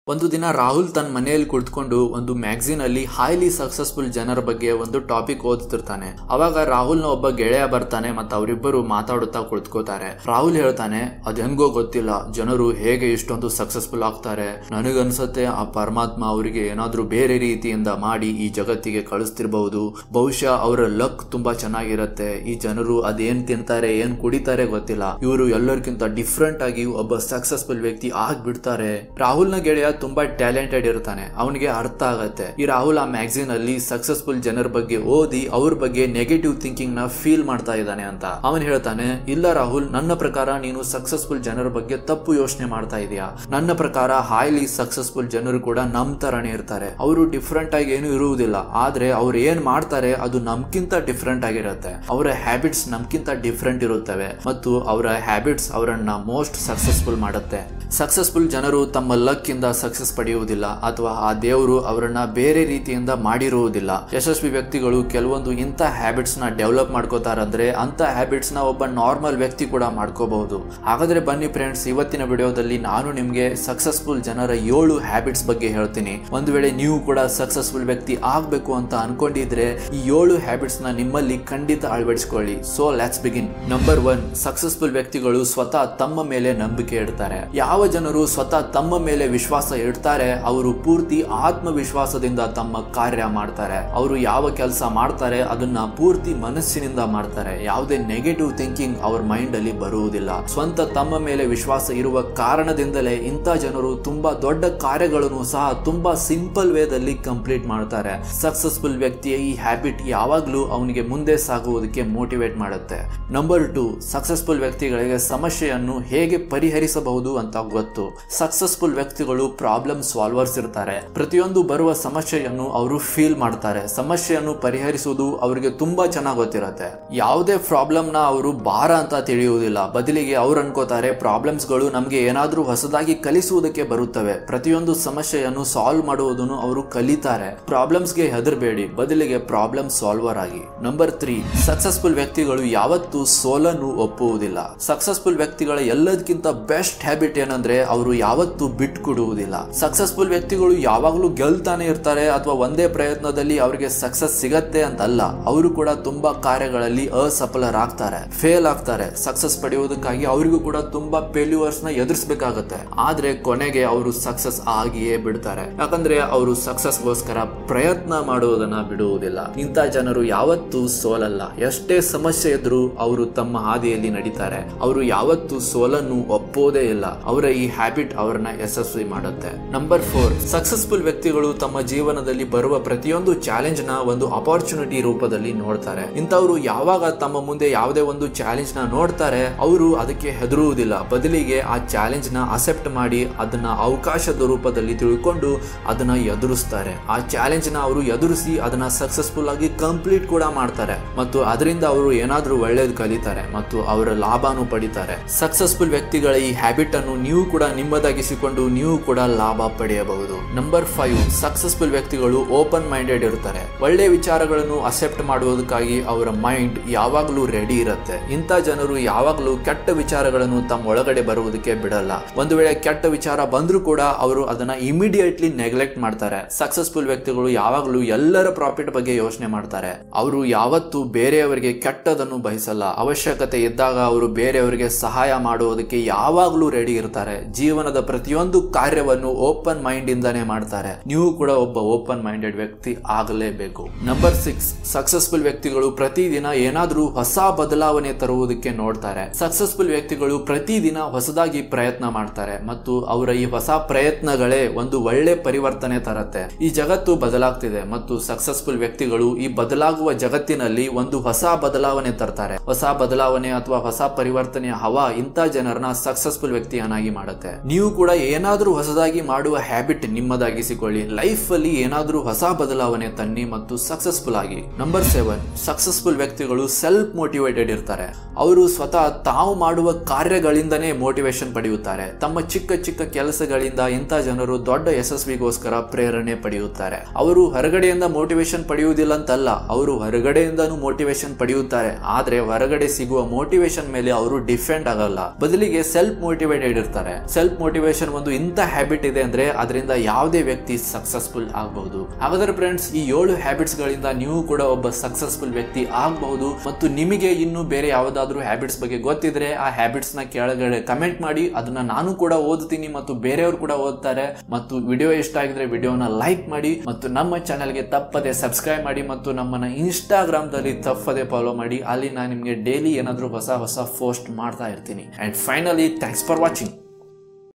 ಒಂದು ದಿನ ರಾಹುಲ್ ತನ್ನ ಮನೆಯಲ್ಲಿ ಕುಳಿತುಕೊಂಡು ಒಂದು ಮ್ಯಾಗಝೀನ್ ಅಲ್ಲಿ ಹೈಲಿ ಸಕ್ಸಸ್ಫುಲ್ ಜನರ ಬಗ್ಗೆ ಒಂದು ಟಾಪಿಕ್ ಓದ್ತಿರ್ತಾನೆ ಅವಾಗ ರಾಹುಲ್ನ ಒಬ್ಬ ಗೆಳೆಯ ಬರ್ತಾನೆ ಮತ್ತು ಅವರಿಬ್ಬರು ಮಾತಾಡುತ್ತಾ ಕುಳಿತುಕೋತಾರೆ ರಾಹುಲ್ ಹೇಳ್ತಾನೆ ಅದ್ ಹೆಂಗೋ ಗೊತ್ತಿಲ್ಲ ಜನರು ಹೇಗೆ ಇಷ್ಟೊಂದು ಸಕ್ಸಸ್ಫುಲ್ ಆಗ್ತಾರೆ ನನಗನ್ಸತ್ತೆ ಆ ಪರಮಾತ್ಮ ಅವರಿಗೆ ಏನಾದ್ರೂ ಬೇರೆ ರೀತಿಯಿಂದ ಮಾಡಿ ಈ ಜಗತ್ತಿಗೆ ಕಳಿಸ್ತಿರ್ಬಹುದು ಬಹುಶಃ ಅವರ ಲಕ್ ತುಂಬಾ ಚೆನ್ನಾಗಿರತ್ತೆ ಈ ಜನರು ಅದೇನ್ ತಿಂತಾರೆ ಏನ್ ಕುಡಿತಾರೆ ಗೊತ್ತಿಲ್ಲ ಇವರು ಎಲ್ಲರಿಗಿಂತ ಡಿಫ್ರೆಂಟ್ ಆಗಿ ಒಬ್ಬ ಸಕ್ಸಸ್ಫುಲ್ ವ್ಯಕ್ತಿ ಆಗ್ಬಿಡ್ತಾರೆ ರಾಹುಲ್ನ ಗೆಳೆಯ ತುಂಬಾ ಟ್ಯಾಲೆಂಟೆಡ್ ಇರ್ತಾನೆ ಅವನಿಗೆ ಅರ್ಥ ಆಗತ್ತೆ ಈ ರಾಹುಲ್ ಆ ಮ್ಯಾಗಝೀನ್ ಅಲ್ಲಿ ಸಕ್ಸಸ್ಫುಲ್ ಜನರ ಬಗ್ಗೆ ಓದಿ ಅವ್ರ ಬಗ್ಗೆ ನೆಗೆಟಿವ್ ಥಿಂಕಿಂಗ್ ನ ಫೀಲ್ ಮಾಡ್ತಾ ಇದ್ದಾನೆ ಅಂತ ಅವನ್ ಹೇಳ್ತಾನೆ ಇಲ್ಲ ರಾಹುಲ್ ನನ್ನ ಪ್ರಕಾರ ನೀನು ಸಕ್ಸಸ್ಫುಲ್ ಜನರ ಬಗ್ಗೆ ತಪ್ಪು ಯೋಚನೆ ಮಾಡ್ತಾ ಇದೀಯಾ ನನ್ನ ಪ್ರಕಾರ ಹೈಲಿ ಸಕ್ಸಸ್ಫುಲ್ ಜನರು ಕೂಡ ನಮ್ ತರಾನೇ ಇರ್ತಾರೆ ಅವರು ಡಿಫ್ರೆಂಟ್ ಆಗಿ ಏನು ಇರುವುದಿಲ್ಲ ಆದ್ರೆ ಅವ್ರು ಏನ್ ಮಾಡ್ತಾರೆ ಅದು ನಮ್ಗಿಂತ ಡಿಫ್ರೆಂಟ್ ಆಗಿರುತ್ತೆ ಅವರ ಹ್ಯಾಬಿಟ್ಸ್ ನಮ್ಗಿಂತ ಡಿಫ್ರೆಂಟ್ ಇರುತ್ತವೆ ಮತ್ತು ಅವರ ಹ್ಯಾಬಿಟ್ಸ್ ಅವರನ್ನ ಮೋಸ್ಟ್ ಸಕ್ಸಸ್ಫುಲ್ ಮಾಡುತ್ತೆ ಸಕ್ಸಸ್ಫುಲ್ ಜನರು ತಮ್ಮ ಲಕ್ ಇಂದ ಸಕ್ಸಸ್ ಪಡೆಯುವುದಿಲ್ಲ ಅಥವಾ ಆ ದೇವರು ಅವರನ್ನ ಬೇರೆ ರೀತಿಯಿಂದ ಮಾಡಿರುವುದಿಲ್ಲ ಯಶಸ್ವಿ ವ್ಯಕ್ತಿಗಳು ಕೆಲವೊಂದು ಇಂಥ ಹ್ಯಾಬಿಟ್ಸ್ ನ ಡೆವಲಪ್ ಮಾಡ್ಕೋತಾರಂದ್ರೆ ಅಂತ ಹ್ಯಾಬಿಟ್ಸ್ ನ ಒಬ್ಬ ನಾರ್ಮಲ್ ವ್ಯಕ್ತಿ ಕೂಡ ಮಾಡ್ಕೋಬಹುದು ಹಾಗಾದ್ರೆ ಬನ್ನಿ ಫ್ರೆಂಡ್ಸ್ ಇವತ್ತಿನ ವಿಡಿಯೋದಲ್ಲಿ ನಾನು ನಿಮ್ಗೆ ಸಕ್ಸಸ್ಫುಲ್ ಜನರ ಏಳು ಹ್ಯಾಬಿಟ್ಸ್ ಬಗ್ಗೆ ಹೇಳ್ತೀನಿ ಒಂದು ವೇಳೆ ನೀವು ಕೂಡ ಸಕ್ಸಸ್ಫುಲ್ ವ್ಯಕ್ತಿ ಆಗ್ಬೇಕು ಅಂತ ಅನ್ಕೊಂಡಿದ್ರೆ ಈ ಏಳು ಹ್ಯಾಬಿಟ್ಸ್ ನ ನಿಮ್ಮಲ್ಲಿ ಖಂಡಿತ ಅಳವಡಿಸಿಕೊಳ್ಳಿ so let's begin number one successful ವ್ಯಕ್ತಿಗಳು ಸ್ವತಃ ತಮ್ಮ ಮೇಲೆ ನಂಬಿಕೆ ಇಡ್ತಾರೆ ಯಾವ ಜನರು ಸ್ವತಃ ತಮ್ಮ ಮೇಲೆ ವಿಶ್ವಾಸ ಇಡ್ತಾರೆ ಅವರು ಪೂರ್ತಿ ಆತ್ಮವಿಶ್ವಾಸದಿಂದ ತಮ್ಮ ಕಾರ್ಯ ಮಾಡ್ತಾರೆ ಅವರು ಯಾವ ಕೆಲಸ ಮಾಡ್ತಾರೆ ಅದನ್ನ ಪೂರ್ತಿ ಮನಸ್ಸಿನಿಂದ ಮಾಡ್ತಾರೆ ಯಾವುದೇ ನೆಗೆಟಿವ್ ಥಿಂಕಿಂಗ್ ಅವ್ರ ಮೈಂಡ್ ಅಲ್ಲಿ ಬರುವುದಿಲ್ಲ ಸ್ವಂತ ತಮ್ಮ ಮೇಲೆ ವಿಶ್ವಾಸ ಇರುವ ಕಾರಣದಿಂದಲೇ ಇಂಥ ಜನರು ತುಂಬಾ ದೊಡ್ಡ ಕಾರ್ಯಗಳನ್ನು ಸಹ ತುಂಬಾ ಸಿಂಪಲ್ ವೇದಲ್ಲಿ ಕಂಪ್ಲೀಟ್ ಮಾಡ್ತಾರೆ ಸಕ್ಸಸ್ಫುಲ್ ವ್ಯಕ್ತಿಯ ಈ ಹ್ಯಾಬಿಟ್ ಯಾವಾಗ್ಲೂ ಅವನಿಗೆ ಮುಂದೆ ಸಾಗುವುದಕ್ಕೆ ಮೋಟಿವೇಟ್ ಮಾಡುತ್ತೆ ನಂಬರ್ ಟು ಸಕ್ಸಸ್ಫುಲ್ ವ್ಯಕ್ತಿಗಳಿಗೆ ಸಮಸ್ಯೆಯನ್ನು ಹೇಗೆ ಪರಿಹರಿಸಬಹುದು ಅಂತ ಗೊತ್ತು ಸಕ್ಸಸ್ಫುಲ್ ವ್ಯಕ್ತಿಗಳು ಪ್ರಾಬ್ಲಮ್ ಸಾಲ್ವರ್ಸ್ ಇರ್ತಾರೆ ಪ್ರತಿಯೊಂದು ಬರುವ ಸಮಸ್ಯೆಯನ್ನು ಅವರು ಫೀಲ್ ಮಾಡ್ತಾರೆ ಸಮಸ್ಯೆಯನ್ನು ಪರಿಹರಿಸುವುದು ಅವರಿಗೆ ತುಂಬಾ ಚೆನ್ನಾಗಿ ಗೊತ್ತಿರುತ್ತೆ ಯಾವುದೇ ಪ್ರಾಬ್ಲಮ್ ನ ಅವರು ಭಾರ ಅಂತ ತಿಳಿಯುವುದಿಲ್ಲ ಬದಲಿಗೆ ಅವ್ರು ಅನ್ಕೋತಾರೆ ಪ್ರಾಬ್ಲಮ್ಸ್ ಗಳು ನಮಗೆ ಏನಾದ್ರೂ ಹೊಸದಾಗಿ ಕಲಿಸುವುದಕ್ಕೆ ಬರುತ್ತವೆ ಪ್ರತಿಯೊಂದು ಸಮಸ್ಯೆಯನ್ನು ಸಾಲ್ವ್ ಮಾಡುವುದನ್ನು ಅವರು ಕಲಿತಾರೆ ಪ್ರಾಬ್ಲಮ್ಸ್ ಗೆ ಹೆದರಬೇಡಿ ಬದಲಿಗೆ ಪ್ರಾಬ್ಲಮ್ ಸಾಲ್ವರ್ ಆಗಿ ನಂಬರ್ ತ್ರೀ ಸಕ್ಸಸ್ಫುಲ್ ವ್ಯಕ್ತಿಗಳು ಯಾವತ್ತೂ ಸೋಲನ್ನು ಒಪ್ಪುವುದಿಲ್ಲ ಸಕ್ಸಸ್ಫುಲ್ ವ್ಯಕ್ತಿಗಳ ಎಲ್ಲದಕ್ಕಿಂತ ಬೆಸ್ಟ್ ಹ್ಯಾಬಿಟ್ ಏನಂದ್ರೆ ಅವರು ಯಾವತ್ತೂ ಬಿಟ್ಕೊಡುವುದಿಲ್ಲ ಸಕ್ಸಸ್ಫುಲ್ ವ್ಯಕ್ತಿಗಳು ಯಾವಾಗಲೂ ಗೆಲ್ತಾನೆ ಇರ್ತಾರೆ ಅಥವಾ ಒಂದೇ ಪ್ರಯತ್ನದಲ್ಲಿ ಅವರಿಗೆ ಸಕ್ಸಸ್ ಸಿಗತ್ತೆ ಅಂತಲ್ಲ ಅವರು ಕೂಡ ತುಂಬಾ ಕಾರ್ಯಗಳಲ್ಲಿ ಅಸಫಲರಾಗ್ತಾರೆ ಫೇಲ್ ಆಗ್ತಾರೆ ಸಕ್ಸಸ್ ಪಡೆಯುವುದಕ್ಕಾಗಿ ಅವರಿಗೂ ಕೂಡ ತುಂಬಾ ಫೇಲ್ಯೂರ್ಸ್ ನ ಎದುರಿಸಬೇಕಾಗತ್ತೆ ಆದ್ರೆ ಕೊನೆಗೆ ಅವರು ಸಕ್ಸಸ್ ಆಗಿಯೇ ಬಿಡ್ತಾರೆ ಯಾಕಂದ್ರೆ ಅವರು ಸಕ್ಸಸ್ಗೋಸ್ಕರ ಪ್ರಯತ್ನ ಮಾಡುವುದನ್ನ ಬಿಡುವುದಿಲ್ಲ ಇಂಥ ಜನರು ಯಾವತ್ತೂ ಸೋಲಲ್ಲ ಎಷ್ಟೇ ಸಮಸ್ಯೆ ಇದ್ರೂ ಅವರು ತಮ್ಮ ಹಾದಿಯಲ್ಲಿ ನಡೀತಾರೆ ಅವರು ಯಾವತ್ತೂ ಸೋಲನ್ನು ಒಪ್ಪೋದೇ ಇಲ್ಲ ಅವರ ಈ ಹ್ಯಾಬಿಟ್ ಅವರನ್ನ ಯಶಸ್ವಿ ಮಾಡುತ್ತೆ ನಂಬರ್ ಫೋರ್ ಸಕ್ಸಸ್ಫುಲ್ ವ್ಯಕ್ತಿಗಳು ತಮ್ಮ ಜೀವನದಲ್ಲಿ ಬರುವ ಪ್ರತಿಯೊಂದು ಚಾಲೆಂಜ್ ನ ಒಂದು ಅಪಾರ್ಚುನಿಟಿ ರೂಪದಲ್ಲಿ ನೋಡ್ತಾರೆ ಇಂಥವ್ರು ಯಾವಾಗ ತಮ್ಮ ಮುಂದೆ ಯಾವುದೇ ಒಂದು ಚಾಲೆಂಜ್ ನ ನೋಡ್ತಾರೆ ಅವರು ಅದಕ್ಕೆ ಹೆದರುವುದಿಲ್ಲ ಬದಲಿಗೆ ಆ ಚಾಲೆಂಜ್ ನ ಅಸೆಪ್ಟ್ ಮಾಡಿ ಅದನ್ನ ಅವಕಾಶದ ರೂಪದಲ್ಲಿ ತಿಳ್ಕೊಂಡು ಅದನ್ನ ಎದುರಿಸ್ತಾರೆ ಆ ಚಾಲೆಂಜ್ ನ ಅವರು ಎದುರಿಸಿ ಅದನ್ನ ಸಕ್ಸಸ್ಫುಲ್ ಆಗಿ ಕಂಪ್ಲೀಟ್ ಕೂಡ ಮಾಡ್ತಾರೆ ಮತ್ತು ಅದರಿಂದ ಅವರು ಏನಾದ್ರೂ ಒಳ್ಳೇದು ಕಲಿತಾರೆ ಮತ್ತು ಅವರ ಲಾಭನೂ ಪಡಿತಾರೆ ಸಕ್ಸಸ್ಫುಲ್ ವ್ಯಕ್ತಿಗಳ ಈ ಹ್ಯಾಬಿಟ್ ಅನ್ನು ನೀವು ಕೂಡ ನಿಮ್ಮದಾಗಿಸಿಕೊಂಡು ನೀವು ಕೂಡ ಲಾಭ ಪಡೆಯಬಹುದು ನಂಬರ್ ಫೈವ್ ಸಕ್ಸಸ್ಫುಲ್ ವ್ಯಕ್ತಿಗಳು ಓಪನ್ ಮೈಂಡೆಡ್ ಇರ್ತಾರೆ ಒಳ್ಳೆ ವಿಚಾರಗಳನ್ನು ಅಕ್ಸೆಪ್ಟ್ ಮಾಡುವುದಕ್ಕಾಗಿ ಅವರ ಮೈಂಡ್ ಯಾವಾಗಲೂ ರೆಡಿ ಇರುತ್ತೆ ಇಂಥ ಜನರು ಯಾವಾಗಲೂ ಕೆಟ್ಟ ವಿಚಾರಗಳನ್ನು ತಮ್ಮ ಒಳಗಡೆ ಬರುವುದಕ್ಕೆ ಬಿಡಲ್ಲ ಒಂದು ವೇಳೆ ಕೆಟ್ಟ ವಿಚಾರ ಬಂದರೂ ಕೂಡ ಅವರು ಅದನ್ನ ಇಮಿಡಿಯೇಟ್ಲಿ ನೆಗ್ಲೆಕ್ಟ್ ಮಾಡ್ತಾರೆ ಸಕ್ಸಸ್ಫುಲ್ ವ್ಯಕ್ತಿಗಳು ಯಾವಾಗಲೂ ಎಲ್ಲರ ಪ್ರಾಫಿಟ್ ಬಗ್ಗೆ ಯೋಚನೆ ಮಾಡ್ತಾರೆ ಅವರು ಯಾವತ್ತೂ ಬೇರೆಯವರಿಗೆ ಕೆಟ್ಟದನ್ನು ಬಯಸಲ್ಲ ಅವಶ್ಯಕತೆ ಇದ್ದಾಗ ಅವರು ಬೇರೆಯವರಿಗೆ ಸಹಾಯ ಮಾಡುವುದಕ್ಕೆ ಯಾವಾಗಲೂ ರೆಡಿ ಇರ್ತಾರೆ ಜೀವನದ ಪ್ರತಿಯೊಂದು ಕಾರ್ಯವನ್ನು ಓಪನ್ ಮೈಂಡ್ ಇಂದಾನೆ ಮಾಡ್ತಾರೆ ನೀವು ಕೂಡ ಒಬ್ಬ ಓಪನ್ ಮೈಂಡೆಡ್ ವ್ಯಕ್ತಿ ಆಗಲೇಬೇಕು ನಂಬರ್ ಸಿಕ್ಸ್ ಸಕ್ಸಸ್ಫುಲ್ ವ್ಯಕ್ತಿಗಳು ಪ್ರತಿದಿನ ಏನಾದ್ರೂ ಹೊಸ ಬದಲಾವಣೆ ತರುವುದಕ್ಕೆ ನೋಡ್ತಾರೆ ಸಕ್ಸಸ್ಫುಲ್ ವ್ಯಕ್ತಿಗಳು ಪ್ರತಿದಿನ ಹೊಸದಾಗಿ ಪ್ರಯತ್ನ ಮಾಡ್ತಾರೆ ಮತ್ತು ಅವರ ಈ ಹೊಸ ಪ್ರಯತ್ನಗಳೇ ಒಂದು ಒಳ್ಳೆ ಪರಿವರ್ತನೆ ತರತ್ತೆ ಈ ಜಗತ್ತು ಬದಲಾಗ್ತಿದೆ ಮತ್ತು ಸಕ್ಸಸ್ಫುಲ್ ವ್ಯಕ್ತಿಗಳು ಈ ಬದಲಾಗುವ ಜಗತ್ತಿನಲ್ಲಿ ಒಂದು ಹೊಸ ಬದಲಾವಣೆ ತರ್ತಾರೆ ಹೊಸ ಬದಲಾವಣೆ ಅಥವಾ ಹೊಸ ಪರಿವರ್ತನೆಯ ಹವಾ ಇಂಥ ಜನರನ್ನ ಸಕ್ಸಸ್ಫುಲ್ ವ್ಯಕ್ತಿಯನ್ನಾಗಿ ಮಾಡುತ್ತೆ ನೀವು ಕೂಡ ಏನಾದ್ರೂ ಹೊಸದಾಗಿ ಮಾಡುವ ಹ್ಯಾಬಿಟ್ ನಿಮ್ಮದಾಗಿಸಿಕೊಳ್ಳಿ ಲೈಫ್ ಅಲ್ಲಿ ಏನಾದ್ರೂ ಹೊಸ ಬದಲಾವಣೆ ತನ್ನಿ ಮತ್ತು ಸಕ್ಸಸ್ಫುಲ್ ಆಗಿ ನಂಬರ್ ಸೆವೆನ್ ಸಕ್ಸಸ್ಫುಲ್ ವ್ಯಕ್ತಿಗಳು ಸೆಲ್ಫ್ ಮೋಟಿವೇಟೆಡ್ ಇರ್ತಾರೆ ಅವರು ಸ್ವತಃ ತಾವು ಮಾಡುವ ಕಾರ್ಯಗಳಿಂದನೇ ಮೋಟಿವೇಶನ್ ಪಡೆಯುತ್ತಾರೆ ತಮ್ಮ ಚಿಕ್ಕ ಚಿಕ್ಕ ಕೆಲಸಗಳಿಂದ ಇಂಥ ಜನರು ದೊಡ್ಡ ಯಶಸ್ವಿಗೋಸ್ಕರ ಪ್ರೇರಣೆ ಪಡೆಯುತ್ತಾರೆ ಅವರು ಹೊರಗಡೆಯಿಂದ ಮೋಟಿವೇಶನ್ ಪಡೆಯುವುದಿಲ್ಲ ಅಂತಲ್ಲ ಅವರು ಹೊರಗಡೆಯಿಂದನೂ ಮೋಟಿವೇಶನ್ ಪಡೆಯುತ್ತಾರೆ ಆದ್ರೆ ಹೊರಗಡೆ ಸಿಗುವ ಮೋಟಿವೇಶನ್ ಮೇಲೆ ಅವರು ಡಿಫೆಂಡ್ ಆಗಲ್ಲ ಬದಲಿಗೆ ಸೆಲ್ಫ್ ಸೆಲ್ಫ್ ಮೋಟಿವೇಟೆಡ್ ಇರ್ತಾರೆ ಸೆಲ್ಫ್ ಮೋಟಿವೇಶನ್ ಒಂದು ಇಂಥ ಹ್ಯಾಬಿಟ್ ಇದೆ ಅಂದ್ರೆ ಅದರಿಂದ ಯಾವುದೇ ವ್ಯಕ್ತಿ ಸಕ್ಸಸ್ಫುಲ್ ಆಗಬಹುದು ಹಾಗಾದ್ರೆ ಫ್ರೆಂಡ್ಸ್ ಈ ಏಳು ಹ್ಯಾಬಿಟ್ಸ್ ಗಳಿಂದ ನೀವು ಕೂಡ ಒಬ್ಬ ಸಕ್ಸಸ್ಫುಲ್ ವ್ಯಕ್ತಿ ಆಗಬಹುದು ಮತ್ತು ನಿಮಗೆ ಇನ್ನು ಬೇರೆ ಯಾವುದಾದ್ರೂ ಹ್ಯಾಬಿಟ್ಸ್ ಬಗ್ಗೆ ಗೊತ್ತಿದ್ರೆ ಆ ಹ್ಯಾಬಿಟ್ಸ್ ನ ಕೆಳಗಡೆ ಕಮೆಂಟ್ ಮಾಡಿ ಅದನ್ನ ನಾನು ಕೂಡ ಓದ್ತೀನಿ ಮತ್ತು ಬೇರೆಯವರು ಕೂಡ ಓದ್ತಾರೆ ಮತ್ತು ವಿಡಿಯೋ ಇಷ್ಟ ಆಗಿದ್ರೆ ವಿಡಿಯೋನ ಲೈಕ್ ಮಾಡಿ ಮತ್ತು ನಮ್ಮ ಚಾನಲ್ಗೆ ತಪ್ಪದೆ ಸಬ್ಸ್ಕ್ರೈಬ್ ಮಾಡಿ ಮತ್ತು ನಮ್ಮನ್ನ ಇನ್ಸ್ಟಾಗ್ರಾಮ್ ದಲ್ಲಿ ತಪ್ಪದೆ ಫಾಲೋ ಮಾಡಿ ಅಲ್ಲಿ ನಾನು ನಿಮಗೆ ಡೈಲಿ ಏನಾದರೂ ಹೊಸ ಹೊಸ ಪೋಸ್ಟ್ ಮಾಡ್ತಾ ಇರ್ತೀನಿ and finally thanks for watching